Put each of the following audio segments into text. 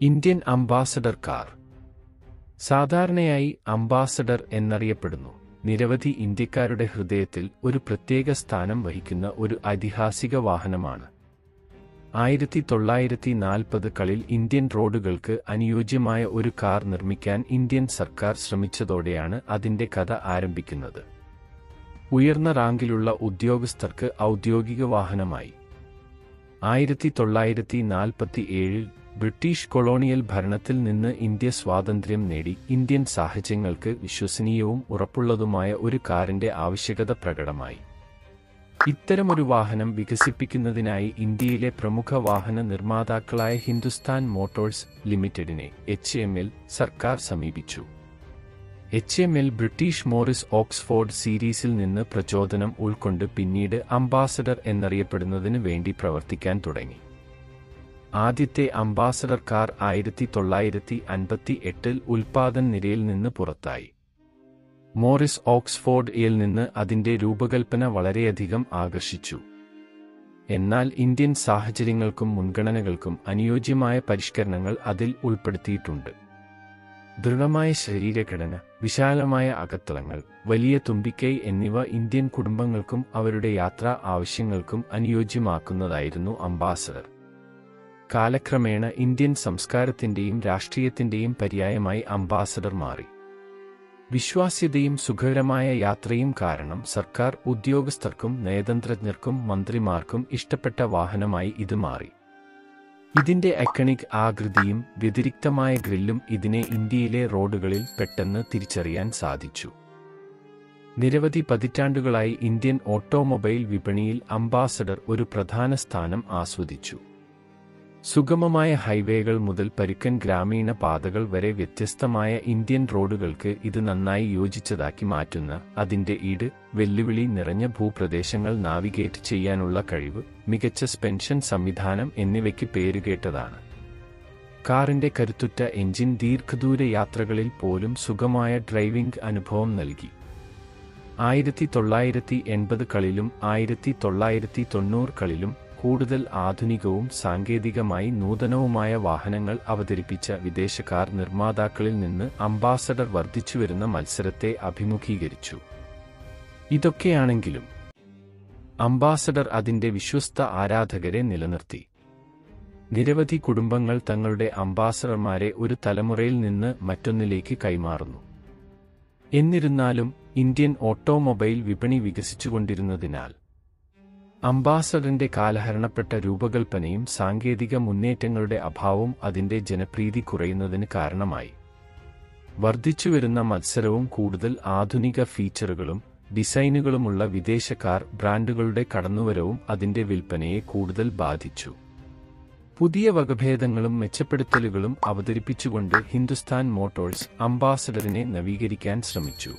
Indian ambassador car സാധാരണയായി ambassador എന്നറിയപ്പെടുന്നു നിരവധി ഇന്ത്യക്കാരുടെ ഹൃദയത്തിൽ ഒരു പ്രത്യേക സ്ഥാനം വഹിക്കുന്ന ഒരു ഐതിഹാസിക വാഹനമാണ് ആയിരത്തി തൊള്ളായിരത്തി നാൽപ്പത് കളിൽ ഇന്ത്യൻ റോഡുകൾക്ക് അനുയോജ്യമായ ഒരു കാർ നിർമ്മിക്കാൻ ഇന്ത്യൻ സർക്കാർ ശ്രമിച്ചതോടെയാണ് അതിന്റെ കഥ ആരംഭിക്കുന്നത് ഉയർന്ന റാങ്കിലുള്ള ഉദ്യോഗസ്ഥർക്ക് ഔദ്യോഗിക വാഹനമായി ആയിരത്തി തൊള്ളായിരത്തി നാൽപ്പത്തി ഏഴിൽ ബ്രിട്ടീഷ് കൊളോണിയൽ ഭരണത്തിൽ നിന്ന് ഇന്ത്യ സ്വാതന്ത്ര്യം നേടി ഇന്ത്യൻ സാഹചര്യങ്ങൾക്ക് വിശ്വസനീയവും ഉറപ്പുള്ളതുമായ ഒരു കാറിന്റെ ആവശ്യകത പ്രകടമായി ഇത്തരമൊരു വാഹനം വികസിപ്പിക്കുന്നതിനായി ഇന്ത്യയിലെ പ്രമുഖ വാഹന നിർമ്മാതാക്കളായ ഹിന്ദുസ്ഥാൻ മോട്ടോഴ്സ് ലിമിറ്റഡിനെ എച്ച് എം എൽ സർക്കാർ സമീപിച്ചു H M L British Morris Oxford സീരീസിൽ നിന്ന് പ്രചോദനം ഉൾക്കൊണ്ട് പിന്നീട് അംബാസഡർ എന്നറിയപ്പെടുന്നതിന് വേണ്ടി പ്രവർത്തിക്കാൻ തുടങ്ങി ആദ്യത്തെ അംബാസഡർ കാർ ആയിരത്തി തൊള്ളായിരത്തി അൻപത്തി എട്ടിൽ ഉൽപാദന നിരയിൽ നിന്ന് പുറത്തായി മോറിസ് ഓക്സ്ഫോർഡ് യിൽ നിന്ന് അതിന്റെ രൂപകൽപ്പന വളരെയധികം ആകർഷിച്ചു എന്നാൽ ഇന്ത്യൻ സാഹചര്യങ്ങൾക്കും മുൻഗണനകൾക്കും അനുയോജ്യമായ പരിഷ്കരണങ്ങൾ അതിൽ ഉൾപ്പെടുത്തിയിട്ടുണ്ട് ദൃഢമായ ശരീരഘടന വിശാലമായ അകത്തളങ്ങൾ വലിയ തുമ്പിക്കൈ എന്നിവ ഇന്ത്യൻ കുടുംബങ്ങൾക്കും അവരുടെ യാത്രാ ആവശ്യങ്ങൾക്കും അനുയോജ്യമാക്കുന്നതായിരുന്നു അംബാസഡർ കാലക്രമേണ ഇന്ത്യൻ സംസ്കാരത്തിന്റെയും രാഷ്ട്രീയത്തിന്റെയും പര്യായമായി അംബാസഡർ മാറി വിശ്വാസ്യതയും സുഖകരമായ യാത്രയും കാരണം സർക്കാർ ഉദ്യോഗസ്ഥർക്കും നയതന്ത്രജ്ഞർക്കും മന്ത്രിമാർക്കും ഇഷ്ടപ്പെട്ട വാഹനമായി ഇത് മാറി ഇതിന്റെ ഐക്കണിക് ആകൃതിയും വ്യതിരിക്തമായ ഗ്രില്ലും ഇതിനെ ഇന്ത്യയിലെ റോഡുകളിൽ പെട്ടെന്ന് തിരിച്ചറിയാൻ സാധിച്ചു നിരവധി പതിറ്റാണ്ടുകളായി ഇന്ത്യൻ ഓട്ടോമൊബൈൽ വിപണിയിൽ അംബാസഡർ ഒരു പ്രധാന സ്ഥാനം ആസ്വദിച്ചു സുഗമമായ ഹൈവേകൾ മുതൽ പരുക്കൻ ഗ്രാമീണ പാതകൾ വരെ വ്യത്യസ്തമായ ഇന്ത്യൻ റോഡുകൾക്ക് ഇത് നന്നായി യോജിച്ചതാക്കി മാറ്റുന്ന അതിന്റെ ഈട് വെല്ലുവിളി നിറഞ്ഞ ഭൂപ്രദേശങ്ങൾ നാവിഗേറ്റ് ചെയ്യാനുള്ള കഴിവ് മികച്ച സ്പെൻഷൻ സംവിധാനം എന്നിവയ്ക്ക് പേരുകേട്ടതാണ് കാറിന്റെ കരുത്തുറ്റ എഞ്ചിൻ ദീർഘദൂര യാത്രകളിൽ പോലും സുഖമായ ഡ്രൈവിംഗ് അനുഭവം നൽകി ആയിരത്തി തൊള്ളായിരത്തി എൺപത് കളിലും ആയിരത്തി തൊള്ളായിരത്തി തൊണ്ണൂറ് കളിലും കൂടുതൽ ആധുനികവും സാങ്കേതികമായി നൂതനവുമായ വാഹനങ്ങൾ അവതരിപ്പിച്ച വിദേശക്കാർ നിർമ്മാതാക്കളിൽ നിന്ന് അംബാസഡർ വർദ്ധിച്ചുവരുന്ന മത്സരത്തെ അഭിമുഖീകരിച്ചു ഇതൊക്കെയാണെങ്കിലും അംബാസഡർ അതിന്റെ വിശ്വസ്ത ആരാധകരെ നിലനിർത്തി നിരവധി കുടുംബങ്ങൾ തങ്ങളുടെ അംബാസഡർമാരെ ഒരു തലമുറയിൽ നിന്ന് മറ്റൊന്നിലേക്ക് കൈമാറുന്നു എന്നിരുന്നാലും ഇന്ത്യൻ ഓട്ടോമൊബൈൽ വിപണി വികസിച്ചുകൊണ്ടിരുന്നതിനാൽ അംബാസഡറിന്റെ കാലഹരണപ്പെട്ട രൂപകൽപ്പനയും സാങ്കേതിക മുന്നേറ്റങ്ങളുടെ അഭാവവും അതിന്റെ ജനപ്രീതി കുറയുന്നതിന് കാരണമായി വർദ്ധിച്ചുവരുന്ന മത്സരവും കൂടുതൽ ആധുനിക ഫീച്ചറുകളും ഡിസൈനുകളുമുള്ള വിദേശ കാർ ബ്രാൻഡുകളുടെ കടന്നുവരവും അതിന്റെ വിൽപ്പനയെ കൂടുതൽ ബാധിച്ചു പുതിയ വകഭേദങ്ങളും മെച്ചപ്പെടുത്തലുകളും അവതരിപ്പിച്ചുകൊണ്ട് ഹിന്ദുസ്ഥാൻ മോട്ടോഴ്സ് അംബാസഡറിനെ നവീകരിക്കാൻ ശ്രമിച്ചു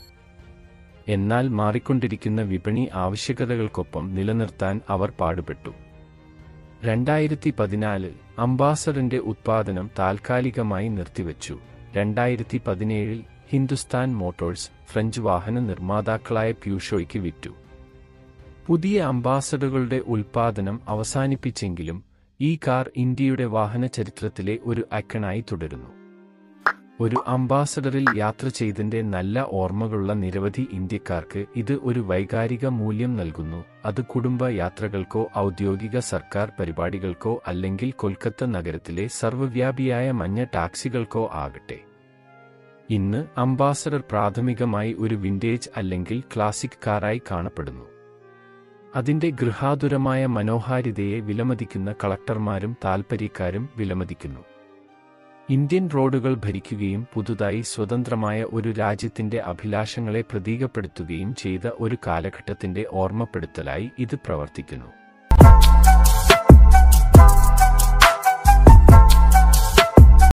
എന്നാൽ മാറിക്കൊണ്ടിരിക്കുന്ന വിപണി ആവശ്യകതകൾക്കൊപ്പം നിലനിർത്താൻ അവർ പാടുപെട്ടു രണ്ടായിരത്തി പതിനാലിൽ അംബാസഡറിന്റെ ഉത്പാദനം താൽക്കാലികമായി നിർത്തിവച്ചു രണ്ടായിരത്തി പതിനേഴിൽ ഹിന്ദുസ്ഥാൻ മോട്ടോഴ്സ് ഫ്രഞ്ച് വാഹന നിർമ്മാതാക്കളായ പ്യൂഷോയ്ക്ക് വിറ്റു പുതിയ അംബാസഡറുകളുടെ ഉൽപാദനം അവസാനിപ്പിച്ചെങ്കിലും ഈ കാർ ഇന്ത്യയുടെ വാഹന ചരിത്രത്തിലെ ഒരു ഐക്കണായി തുടരുന്നു ഒരു അംബാസഡറിൽ യാത്ര ചെയ്തതിന്റെ നല്ല ഓർമ്മകളുള്ള നിരവധി ഇന്ത്യക്കാർക്ക് ഇത് ഒരു വൈകാരിക മൂല്യം നൽകുന്നു അത് കുടുംബ യാത്രകൾക്കോ ഔദ്യോഗിക സർക്കാർ പരിപാടികൾക്കോ അല്ലെങ്കിൽ കൊൽക്കത്ത നഗരത്തിലെ സർവ്വവ്യാപിയായ മഞ്ഞ ടാക്സികൾക്കോ ആകട്ടെ ഇന്ന് അംബാസഡർ പ്രാഥമികമായി ഒരു വിൻറ്റേജ് അല്ലെങ്കിൽ ക്ലാസിക് കാറായി കാണപ്പെടുന്നു അതിന്റെ ഗൃഹാതുരമായ മനോഹാരിതയെ വിലമതിക്കുന്ന കളക്ടർമാരും താൽപ്പര്യക്കാരും വിലമതിക്കുന്നു ഇന്ത്യൻ റോഡുകൾ ഭരിക്കുകയും പുതുതായി സ്വതന്ത്രമായ ഒരു രാജ്യത്തിന്റെ അഭിലാഷങ്ങളെ പ്രതീകപ്പെടുത്തുകയും ചെയ്ത ഒരു കാലഘട്ടത്തിന്റെ ഓർമ്മപ്പെടുത്തലായി ഇത് പ്രവർത്തിക്കുന്നു